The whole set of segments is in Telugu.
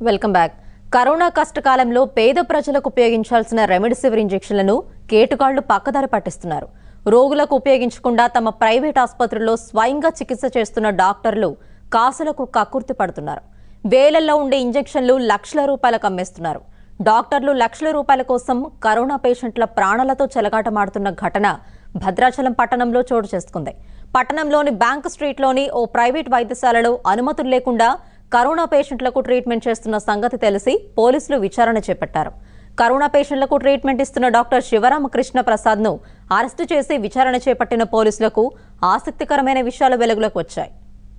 వెల్కమ్ బ్యాక్ కరోనా కష్టకాలంలో పేద ప్రజలకు ఉపయోగించాల్సిన రెమెడిసివిర్ ఇంజెక్షన్లను కేటుగాళ్లు పక్కదారి పట్టిస్తున్నారు రోగులకు ఉపయోగించకుండా తమ ప్రైవేట్ ఆసుపత్రుల్లో స్వయంగా చికిత్స చేస్తున్న డాక్టర్లు కాసులకు కక్కుర్తి పడుతున్నారు వేలల్లో ఉండే ఇంజెక్షన్లు లక్షల రూపాయలకు అమ్మేస్తున్నారు డాక్టర్లు లక్షల రూపాయల కోసం కరోనా పేషెంట్ల ప్రాణాలతో చెలగాటమాడుతున్న ఘటన భద్రాచలం పట్టణంలో చోటు చేసుకుంది పట్టణంలోని బ్యాంక్ స్ట్రీట్లోని ఓ ప్రైవేట్ వైద్యశాలలో అనుమతులు లేకుండా కరోనా పేషెంట్లకు ట్రీట్మెంట్ చేస్తున్న సంగతి తెలిసి పోలీసులు విచారణ చేపట్టారు కరోనా పేషెంట్లకు ట్రీట్మెంట్ ఇస్తున్న డాక్టర్ శివరామకృష్ణ ప్రసాద్ ను అరెస్టు చేసి విచారణ చేపట్టిన పోలీసులకు ఆసక్తికరమైన విషయాలు వెలుగులోకి వచ్చాయి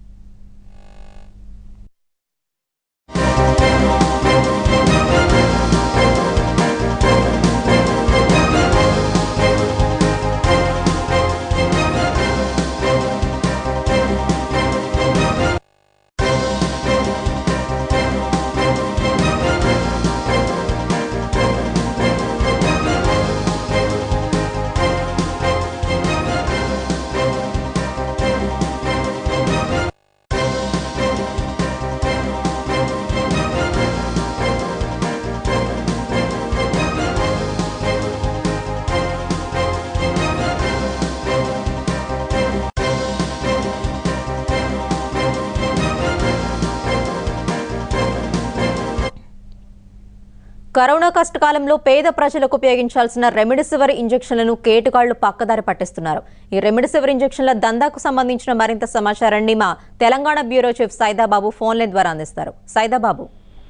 కరోనా కష్టకాలంలో పేద ప్రజలకు ఉపయోగించాల్సిన రెమెడిసివిర్ ఇంజెక్షన్లను కేటుగాళ్లు పక్కదారి పట్టిస్తున్నారు ఈ రెమెడిసివిర్ ఇంజెక్షన్ల దందాకు సంబంధించిన మరింత సమాచారాన్ని మా తెలంగాణ బ్యూరో చీఫ్ సైదాబాబు ఫోన్లైన్ ద్వారా అందిస్తారు సైదాబాబు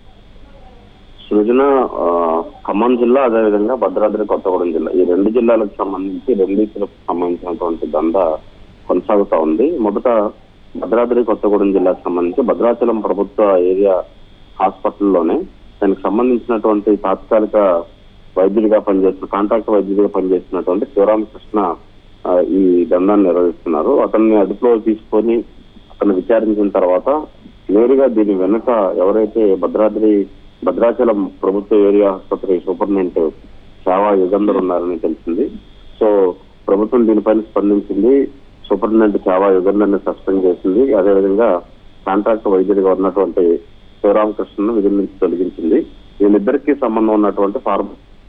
సృజన ఆ, ఖమ్మం జిల్లా అదేవిధంగా భద్రాద్రి కొత్తగూడెం జిల్లా ఈ రెండు జిల్లాలకు సంబంధించి రెండింటికి సంబంధించినటువంటి దంద కొనసాగుతా ఉంది మొదట భద్రాద్రి కొత్తగూడెం జిల్లాకు సంబంధించి భద్రాచలం ప్రభుత్వ ఏరియా హాస్పిటల్లోనే దానికి సంబంధించినటువంటి తాత్కాలిక వైద్యుడిగా పనిచేస్తున్న కాంట్రాక్ట్ వైద్యుడిగా పనిచేస్తున్నటువంటి శివరామకృష్ణ ఆ, ఈ దందాన్ని నిర్వహిస్తున్నారు అతన్ని అదుపులో తీసుకొని అతను విచారించిన తర్వాత నేరుగా దీని వెనుక ఎవరైతే భద్రాద్రి భద్రాచలం ప్రభుత్వ ఏరియా ఆసుపత్రి సూపరింటెండెంట్ చావా యుగంధర్ ఉన్నారని తెలిసింది సో ప్రభుత్వం దీనిపైన స్పందించింది సూపరింటెండెంట్ చావా యుగంధర్ ని సస్పెండ్ చేసింది అదేవిధంగా కాంట్రాక్ట్ వైద్యుడిగా ఉన్నటువంటి శివరామకృష్ణను విధుల నుంచి తొలగించింది వీళ్ళిద్దరికీ సంబంధం ఉన్నటువంటి ఫార్మ్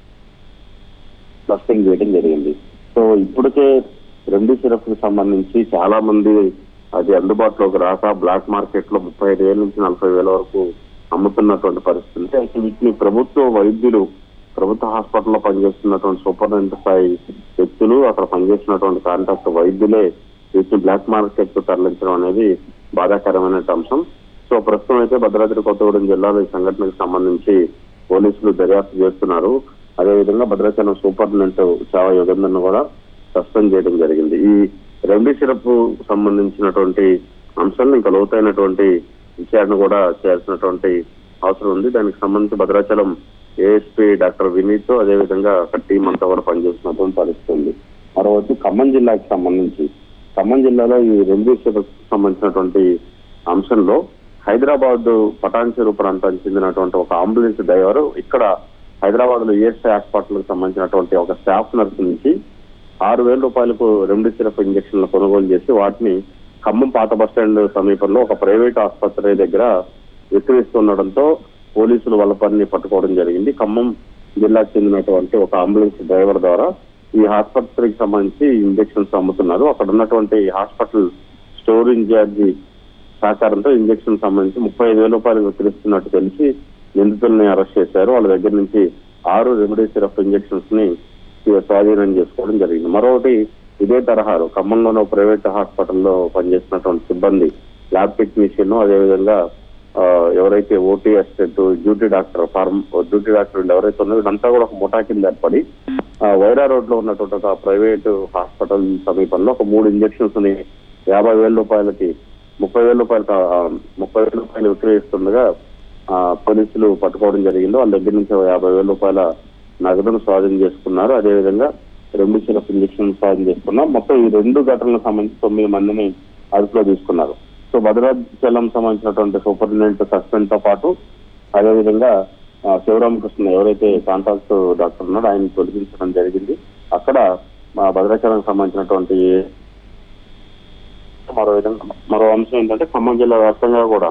టెస్టింగ్ చేయడం జరిగింది సో ఇప్పటికే రెండు సిరప్ కి సంబంధించి చాలా మంది అది అందుబాటులోకి రాక బ్లాక్ మార్కెట్ లో ముప్పై ఐదు వేల నుంచి నలభై వేల వరకు అమ్ముతున్నటువంటి పరిస్థితి ఉంది అయితే వీటిని ప్రభుత్వ వైద్యులు ప్రభుత్వ హాస్పిటల్లో పనిచేస్తున్నటువంటి సూపరింటెండెంట్ స్థాయి వ్యక్తులు అక్కడ పనిచేస్తున్నటువంటి కాంట్రాక్ట్ వైద్యులే వీటిని బ్లాక్ మార్కెట్ కు తరలించడం అనేది బాధాకరమైన అంశం సో ప్రస్తుతం అయితే భద్రాద్రి కొత్తగూడెం జిల్లాలో ఈ సంఘటనకు సంబంధించి పోలీసులు దర్యాప్తు చేస్తున్నారు అదేవిధంగా భద్రాచలం సూపరింటెండెంట్ చావా యోగేందర్ను కూడా సస్పెండ్ చేయడం జరిగింది ఈ రెండు సిరప్ సంబంధించినటువంటి అంశాలను ఇంకా లోతైనటువంటి విచారణ కూడా చేయాల్సినటువంటి అవసరం ఉంది దానికి సంబంధించి భద్రాచలం ఏఎస్పీ డాక్టర్ వినీత్ తో అదేవిధంగా అక్కడ టీం అంతా కూడా పనిచేస్తున్నటువంటి పరిస్థితి ఉంది మరోవైపు ఖమ్మం జిల్లాకి సంబంధించి ఖమ్మం జిల్లాలో ఈ రెండు సిరప్ సంబంధించినటువంటి అంశంలో హైదరాబాద్ పటాన్ చెరువు ప్రాంతానికి చెందినటువంటి ఒక అంబులెన్స్ డ్రైవర్ ఇక్కడ హైదరాబాద్ లో ఈఎస్ఐ హాస్పిటల్ కి సంబంధించినటువంటి ఒక స్టాఫ్ నర్స్ నుంచి ఆరు వేల రూపాయలకు రెమ్డెసివిర్ ఇంజక్షన్లు కొనుగోలు చేసి వాటిని ఖమ్మం పాత బస్టాండ్ సమీపంలో ఒక ప్రైవేట్ ఆసుపత్రి దగ్గర విక్రయిస్తుండడంతో పోలీసులు వాళ్ళ పనిని పట్టుకోవడం జరిగింది ఖమ్మం జిల్లాకు చెందినటువంటి ఒక అంబులెన్స్ డ్రైవర్ ద్వారా ఈ ఆసుపత్రికి సంబంధించి ఇంజక్షన్స్ అమ్ముతున్నారు అక్కడ ఉన్నటువంటి హాస్పిటల్ స్టోర్ ఇన్ఛార్జి సహకారంతో ఇంజక్షన్ సంబంధించి ముప్పై ఐదు వేల రూపాయలు విక్రయిస్తున్నట్టు తెలిసి నిందితుల్ని అరెస్ట్ చేశారు వాళ్ళ దగ్గర నుంచి ఆరు రెమిడీసిరప్ ఇంజక్షన్స్ ని స్వాధీనం చేసుకోవడం జరిగింది మరొకటి ఇదే తరహాలో ఖమ్మంలోని ఒక ప్రైవేట్ హాస్పిటల్లో పనిచేస్తున్నటువంటి సిబ్బంది ల్యాబ్ టెక్నీషియన్ అదేవిధంగా ఆ, ఎవరైతే ఓటీ అసిస్టెంట్ డ్యూటీ డాక్టర్ ఫార్మ్ డ్యూటీ డాక్టర్ వీళ్ళు ఎవరైతే ఉన్నారో వీళ్ళంతా కూడా ఒక ముఠా కింద ఏర్పడి ఆ, వైరా రోడ్ లో ఉన్నటువంటి ఒక ప్రైవేట్ హాస్పిటల్ సమీపంలో ఒక మూడు ఇంజక్షన్స్ ని యాభై వేల రూపాయలకి ముప్పై వేల రూపాయలు ఆ, ముప్పై వేల రూపాయలు విక్రయిస్తుండగా ఆ, పోలీసులు పట్టుకోవడం జరిగింది వాళ్ళ దగ్గర నుంచి ఒక యాభై వేల రూపాయల నగదును స్వాధీనం చేసుకున్నారు అదేవిధంగా రెండు సిరప్ ఇంజక్షన్ స్వాధీనం చేసుకున్నారు మొత్తం ఈ రెండు ఘటనలకు సంబంధించి తొమ్మిది మందిని అదుపులో తీసుకున్నారు సో భద్రాచలం సంబంధించినటువంటి సూపరింటెండెంట్ సస్పెండ్ తో పాటు అదేవిధంగా ఆ, శివరామకృష్ణ ఎవరైతే కాంట్రాక్ట్ డాక్టర్ ఉన్నాడో ఆయన తొలగించడం జరిగింది అక్కడ మా భద్రాచలం సంబంధించినటువంటి మరో విధంగా మరో అంశం ఏంటంటే ఖమ్మం జిల్లా వ్యాప్తంగా కూడా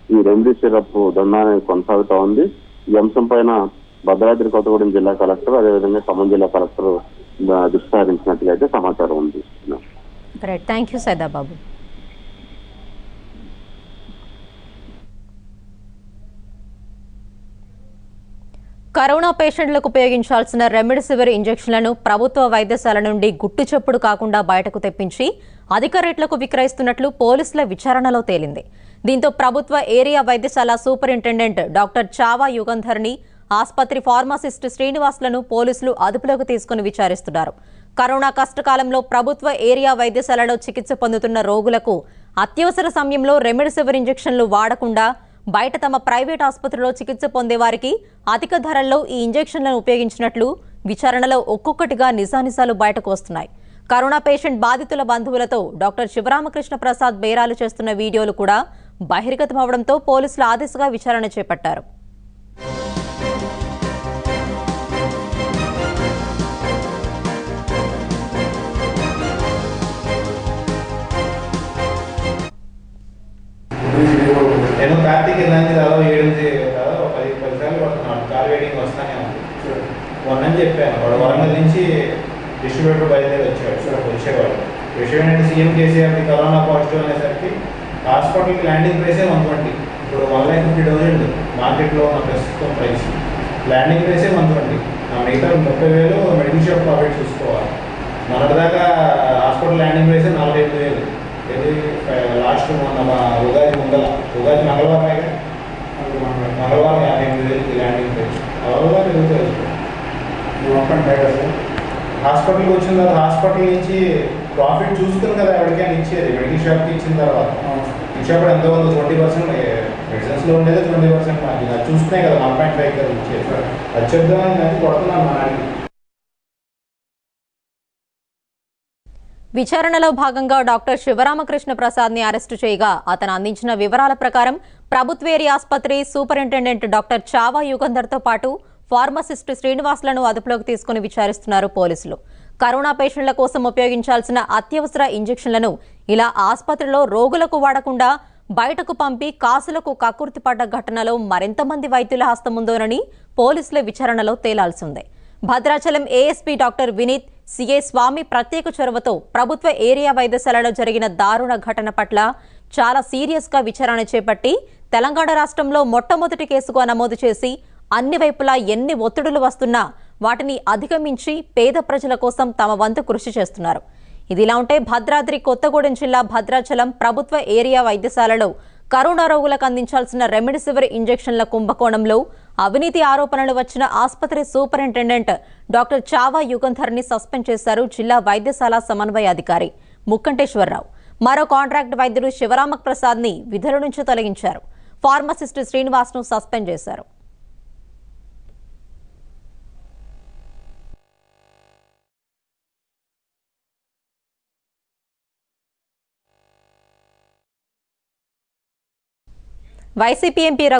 ఈ రెమెడీ సిరప్ దందా అనేది కొనసాగుతా ఉంది ఈ అంశం పైన భద్రాద్రి కొత్తగూడెం జిల్లా కలెక్టర్ అదేవిధంగా ఖమ్మం జిల్లా కలెక్టర్ ఆ, దృష్టి సారించినట్టుగా అయితే సమాచారం ఉంది right thank you Saidababu corona పేషెంట్లకు ఉపయోగించాల్సిన రెమిడిసివిర్ ఇంజెక్షన్లను ప్రభుత్వ వైద్యశాల నుండి గుట్టు చప్పుడు కాకుండా బయటకు తెప్పించి అధిక రేట్లకు విక్రయిస్తున్నట్లు పోలీసుల విచారణలో తేలింది దీంతో ప్రభుత్వ ఏరియా వైద్యశాల సూపరింటెండెంట్ డాక్టర్ చావా యుగంధర్ని ఆసుపత్రి ఫార్మసిస్ట్ శ్రీనివాస్లను పోలీసులు అదుపులోకి తీసుకుని విచారిస్తున్నారు కరోనా కష్టకాలంలో ప్రభుత్వ ఏరియా వైద్యశాలలో చికిత్స పొందుతున్న రోగులకు అత్యవసర సమయంలో రెమిడిసివిర్ ఇంజెక్షన్లు వాడకుండా బయట తమ ప్రైవేట్ ఆసుపత్రిలో చికిత్స పొందే వారికి అధిక ధరల్లో ఈ ఇంజెక్షన్లను ఉపయోగించినట్లు విచారణలో ఒక్కొక్కటిగా నిజానిజాలు బయటకు వస్తున్నాయి కరోనా పేషెంట్ బాధితుల బంధువులతో డాక్టర్ శివరామకృష్ణ ప్రసాద్ బేరాలు చేస్తున్న వీడియోలు కూడా బహిర్గతమవడంతో పోలీసులు ఆ దిశగా విచారణ చేపట్టారు నేను కార్తీక్ ఇలాంటి దాదాపు ఏడు దాదాపు ఒక పది పది సార్లు పడుతున్నాను కాల్ వెయిటింగ్ వస్తానే ఉంది మొన్న అని చెప్పాను వాడు వరంగల్ నుంచి డిస్ట్రిబ్యూటర్ బయలుదేరి వచ్చాడు వచ్చేవాడు విషయం ఏంటంటే సీఎం కేసీఆర్కి కరోనా పాజిటివ్ అనేసరికి హాస్పిటల్కి ల్యాండింగ్ ప్రైసే వన్ ట్వంటీ ఇప్పుడు వన్ ల్యాక్ ఫిఫ్టీ థౌసండ్ మార్కెట్లో ఉన్న ప్రస్తుతం ప్రైస్ ల్యాండింగ్ ప్రైసే వన్ ట్వంటీ ఆ మిగతా ముప్పై వేలు మెడికల్ షాప్ ప్రాఫిట్ చూసుకోవాలి మొన్నటిదాకా హాస్పిటల్ ల్యాండింగ్ ప్రైసే నలభై ఎనిమిది వేలు ఇది లాస్ట్ మొన్న మా ఉగాది ముందల ఉగాది మంగళవారం మంగళవారం యాభై ఎనిమిది వేలకి ల్యాండింగ్ ప్రైస్ అవగా పెరుగుతుంది హాస్పిటల్కి వచ్చిన తర్వాత హాస్పిటల్ నుంచి ప్రాఫిట్ చూసుకుని కదా ఎవరికైనా ఇచ్చేది మెడికల్ షాప్కి ఇచ్చిన తర్వాత ఇచ్చేప్పుడు ఎంతో కొంత ట్వంటీ పర్సెంట్ మెడిసిన్స్లో ఉండేది ట్వంటీ పర్సెంట్ మార్జిన్ అది చూసుకునే కదా వన్ పాయింట్ ఫైవ్ కదా ఇచ్చేది అది చెప్దామని అది కొడుతున్నాను మా నాన్నకి విచారణలో భాగంగా డాక్టర్ శివరామకృష్ణ ప్రసాద్ ని అరెస్టు చేయగా అతను అందించిన వివరాల ప్రకారం ప్రభుత్వేరి ఆసుపత్రి సూపరింటెండెంట్ డాక్టర్ చావా యుగంధర్ తో పాటు ఫార్మసిస్ట్ శ్రీనివాసులను అదుపులోకి తీసుకుని విచారిస్తున్నారు పోలీసులు కరోనా పేషెంట్ల కోసం ఉపయోగించాల్సిన అత్యవసర ఇంజెక్షన్లను ఇలా ఆసుపత్రిలో రోగులకు వాడకుండా బయటకు పంపి కాసులకు కక్కుర్తి పడ్డ ఘటనలో మరింతమంది వైద్యుల హస్తముందోనని పోలీసుల విచారణలో తేలాల్సి ఉంది Bhadrachalam ASP doctor Vineeth CA Swamy ప్రత్యేక చొరవతో ప్రభుత్వ ఏరియా వైద్యశాలలో జరిగిన దారుణ ఘటన పట్ల చాలా సీరియస్ గా విచారణ చేపట్టి తెలంగాణ రాష్ట్రంలో మొట్టమొదటి కేసుగా నమోదు చేసి అన్ని వైపులా ఎన్ని ఒత్తిడులు వస్తున్నా వాటిని అధిగమించి పేద ప్రజల కోసం తమ వంతు కృషి చేస్తున్నారు ఇదిలా ఉంటే భద్రాద్రి కొత్తగూడెం జిల్లా భద్రాచలం ప్రభుత్వ ఏరియా వైద్యశాలలో కరోనా రోగులకు అందించాల్సిన రెమిడిసివిర్ ఇంజెక్షన్ల కుంభకోణంలో అవినీతి ఆరోపణలు వచ్చిన ఆసుపత్రి సూపరింటెండెంట్ డాక్టర్ చావా యుగంధర్ ని సస్పెండ్ చేశారు జిల్లా వైద్యశాల సమన్వయ అధికారి ముక్కంటేశ్వరరావు మరో కాంట్రాక్ట్ వైద్యుడు శివరామ ప్రసాద్ ని విధుల నుంచి తొలగించారు ఫార్మసిస్ట్ శ్రీనివాస్ ను సస్పెండ్ చేశారు వైసీపీ ఎంపీ